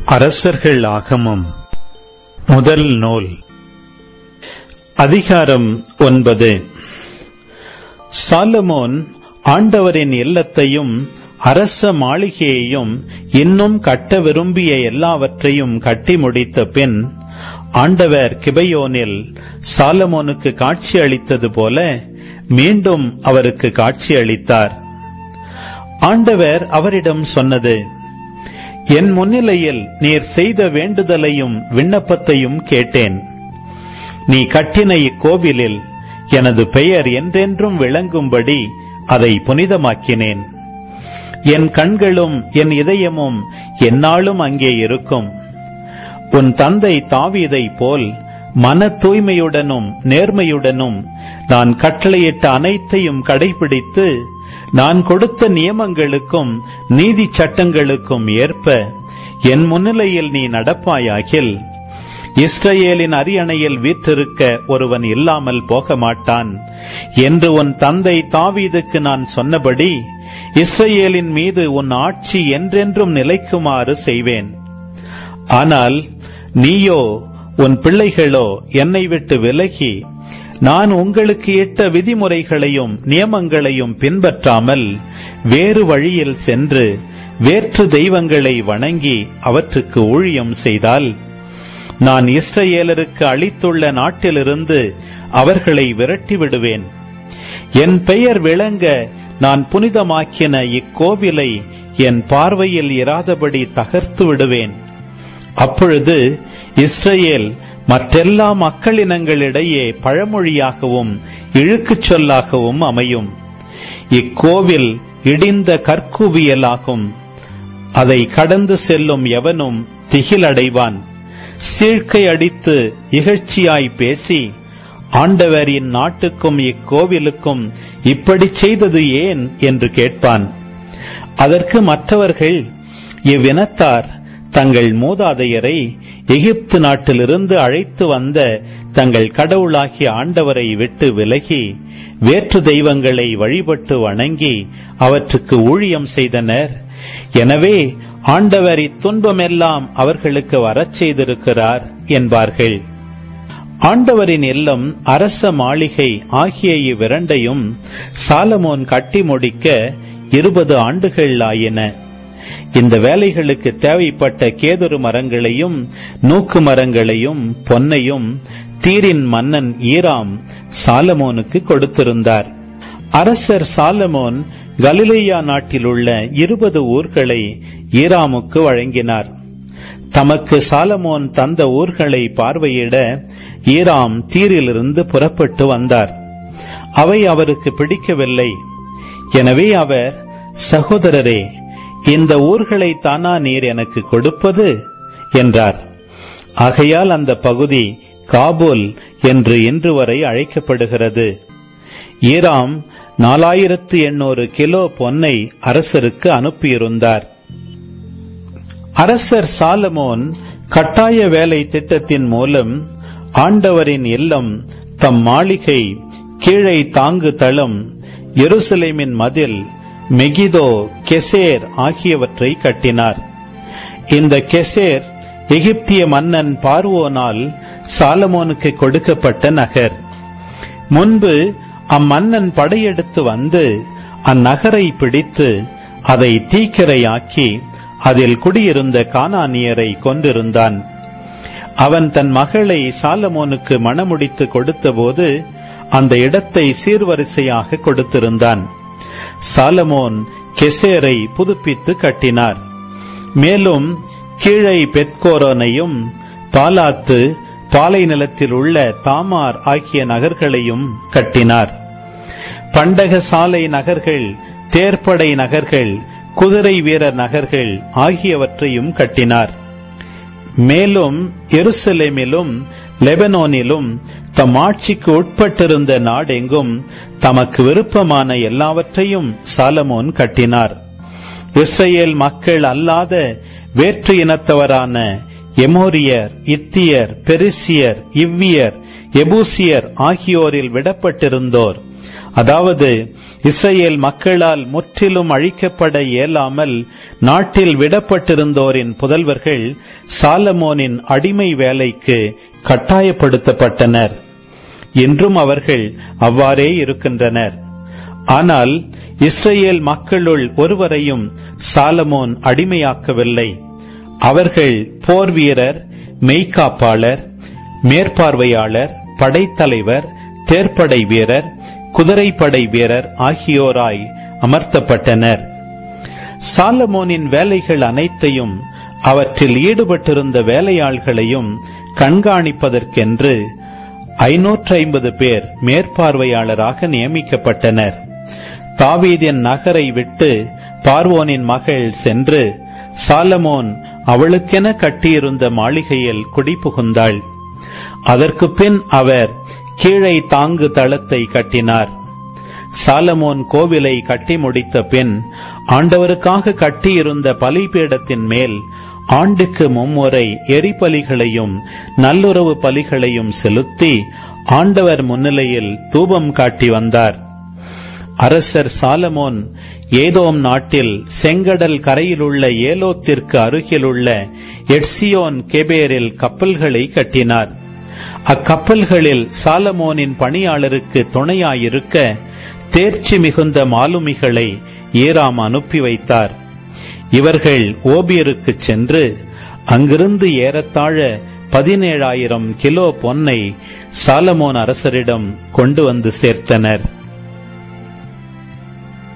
அரசர்கள் ஆகமம் முதல் நூல் அதிகாரம் ஒன்பது சாலமோன் ஆண்டவரின் இல்லத்தையும் அரச மாளிகையையும் இன்னும் கட்ட விரும்பிய எல்லாவற்றையும் கட்டி முடித்த பின் ஆண்டவர் கிபையோனில் சாலமோனுக்கு காட்சி அளித்தது போல மீண்டும் அவருக்கு காட்சி அளித்தார் ஆண்டவர் அவரிடம் சொன்னது என் முன்னிலையில் நீர் செய்த வேண்டுதலையும் விண்ணப்பத்தையும் கேட்டேன் நீ கட்டின இக்கோவிலில் எனது பெயர் என்றென்றும் விளங்கும்படி அதை புனிதமாக்கினேன் என் கண்களும் என் இதயமும் எந்நாளும் அங்கே இருக்கும் உன் தந்தை தாவீதை போல் மன தூய்மையுடனும் நேர்மையுடனும் நான் கட்டளையிட்ட அனைத்தையும் கடைபிடித்து நான் கொடுத்த நியமங்களுக்கும் நீதி சட்டங்களுக்கும் ஏற்ப என் முன்னிலையில் நீ நடப்பாயாகில் இஸ்ரேலின் அரியணையில் வீற்றிருக்க ஒருவன் இல்லாமல் போக மாட்டான் என்று உன் தந்தை தாவீதுக்கு நான் சொன்னபடி இஸ்ரேலின் மீது உன் ஆட்சி என்றென்றும் நிலைக்குமாறு செய்வேன் ஆனால் நீயோ உன் பிள்ளைகளோ என்னை விட்டு விலகி நான் உங்களுக்கு இட்ட விதிமுறைகளையும் நியமங்களையும் பின்பற்றாமல் வேறு வழியில் சென்று வேற்று தெய்வங்களை வணங்கி அவற்றுக்கு ஊழியம் செய்தால் நான் இஸ்ரேலருக்கு அளித்துள்ள நாட்டிலிருந்து அவர்களை விரட்டி விடுவேன் என் பெயர் விளங்க நான் புனிதமாக்கின இக்கோவிலை என் பார்வையில் இராதபடி தகர்த்து விடுவேன் அப்பொழுது இஸ்ரேல் மற்றெல்லா மக்களினங்களிடையே பழமொழியாகவும் இழுக்குச் சொல்லாகவும் அமையும் இக்கோவில் இடிந்த கற்குவியலாகும் அதை கடந்து செல்லும் எவனும் திகிலடைவான் சீழ்க்கை அடித்து இகழ்ச்சியாய் பேசி ஆண்டவரின் நாட்டுக்கும் இக்கோவிலுக்கும் இப்படி செய்தது ஏன் என்று கேட்பான் அதற்கு மற்றவர்கள் இவ்வினத்தார் தங்கள் மூதாதையரை எகிப்து நாட்டிலிருந்து அழைத்து வந்த தங்கள் கடவுளாகிய ஆண்டவரை விட்டு விலகி வேற்று தெய்வங்களை வழிபட்டு வணங்கி அவற்றுக்கு ஊழியம் செய்தனர் எனவே ஆண்டவர் இத்துன்பமெல்லாம் அவர்களுக்கு வரச் செய்திருக்கிறார் என்பார்கள் ஆண்டவரின் இல்லம் அரச மாளிகை ஆகிய இவ்விரண்டையும் சாலமோன் கட்டி முடிக்க இருபது ஆண்டுகள் ஆயின இந்த வேலைகளுக்கு தேவைப்பட்ட கேதுரு மரங்களையும் நூக்கு மரங்களையும் பொன்னையும் தீரின் மன்னன் ஈராம் சாலமோனுக்கு கொடுத்திருந்தார் அரசர் சாலமோன் கலிலேயா நாட்டில் உள்ள இருபது ஊர்களை ஈராமுக்கு வழங்கினார் தமக்கு சாலமோன் தந்த ஊர்களை பார்வையிட ஈராம் தீரிலிருந்து புறப்பட்டு வந்தார் அவை அவருக்கு பிடிக்கவில்லை எனவே அவர் சகோதரரே இந்த ஊர்களை தானா நீர் எனக்கு கொடுப்பது என்றார் ஆகையால் அந்த பகுதி காபூல் என்று இன்று வரை அழைக்கப்படுகிறது ஈராம் நாலாயிரத்து எண்ணூறு கிலோ பொன்னை அரசருக்கு அனுப்பியிருந்தார் அரசர் சாலமோன் கட்டாய வேலை திட்டத்தின் மூலம் ஆண்டவரின் இல்லம் தம் மாளிகை கீழை தாங்கு தளம் எருசலேமின் மதில் மெகிதோ கெசேர் ஆகியவற்றை கட்டினார் இந்த கெசேர் எகிப்திய மன்னன் பார்வோனால் சாலமோனுக்கு கொடுக்கப்பட்ட நகர் முன்பு அம்மன்னன் படையெடுத்து வந்து அந்நகரை பிடித்து அதை தீக்கிரையாக்கி அதில் குடியிருந்த கானானியரை கொண்டிருந்தான் அவன் தன் மகளை சாலமோனுக்கு மணமுடித்து கொடுத்தபோது அந்த இடத்தை சீர்வரிசையாக கொடுத்திருந்தான் சாலமோன் கெசேரை புதுப்பித்து கட்டினார் மேலும் கீழை பெத்கோரோனையும் பாலாத்து பாலை நிலத்தில் உள்ள தாமார் ஆகிய நகர்களையும் கட்டினார் பண்டக சாலை நகர்கள் தேர்ப்படை நகர்கள் குதிரை வீரர் நகர்கள் ஆகியவற்றையும் கட்டினார் மேலும் எருசலேமிலும் லெபனோனிலும் தம் ஆட்சிக்கு உட்பட்டிருந்த நாடெங்கும் தமக்கு விருப்பமான எல்லாவற்றையும் சாலமோன் கட்டினார் இஸ்ரேல் மக்கள் அல்லாத வேற்று இனத்தவரான எமோரியர் இத்தியர் பெரிசியர் இவ்வியர் எபூசியர் ஆகியோரில் விடப்பட்டிருந்தோர் அதாவது இஸ்ரேல் மக்களால் முற்றிலும் அழிக்கப்பட இயலாமல் நாட்டில் விடப்பட்டிருந்தோரின் புதல்வர்கள் சாலமோனின் அடிமை வேலைக்கு கட்டாயப்படுத்தப்பட்டனர் இன்றும் அவர்கள் அவ்வாறே இருக்கின்றனர் ஆனால் இஸ்ரேல் மக்களுள் ஒருவரையும் சாலமோன் அடிமையாக்கவில்லை அவர்கள் போர் வீரர் மெய்காப்பாளர் மேற்பார்வையாளர் படைத்தலைவர் தேர்ப்படை வீரர் குதிரைப்படை வீரர் ஆகியோராய் அமர்த்தப்பட்டனர் சாலமோனின் வேலைகள் அனைத்தையும் அவற்றில் ஈடுபட்டிருந்த வேலையாள்களையும் கண்காணிப்பதற்கென்று ஐநூற்று ஐம்பது பேர் மேற்பார்வையாளராக நியமிக்கப்பட்டனர் தாவீதின் நகரை விட்டு பார்வோனின் மகள் சென்று சாலமோன் அவளுக்கென கட்டியிருந்த மாளிகையில் குடிபுகுந்தாள் அதற்கு பின் அவர் கீழே தாங்கு தளத்தை கட்டினார் சாலமோன் கோவிலை கட்டி முடித்த பின் ஆண்டவருக்காக கட்டியிருந்த பலிபீடத்தின் மேல் ஆண்டுக்கு மும்முறை எரிபலிகளையும் நல்லுறவு பலிகளையும் செலுத்தி ஆண்டவர் முன்னிலையில் தூபம் காட்டி வந்தார் அரசர் சாலமோன் ஏதோம் நாட்டில் செங்கடல் கரையிலுள்ள ஏலோத்திற்கு அருகிலுள்ள எட்சியோன் கெபேரில் கப்பல்களை கட்டினார் அக்கப்பல்களில் சாலமோனின் பணியாளருக்கு துணையாயிருக்க தேர்ச்சி மிகுந்த மாலுமிகளை ஏராம் அனுப்பி வைத்தார் இவர்கள் ஓபியருக்கு சென்று அங்கிருந்து ஏறத்தாழ பதினேழாயிரம் கிலோ பொன்னை சாலமோன் அரசரிடம் கொண்டு வந்து சேர்த்தனர்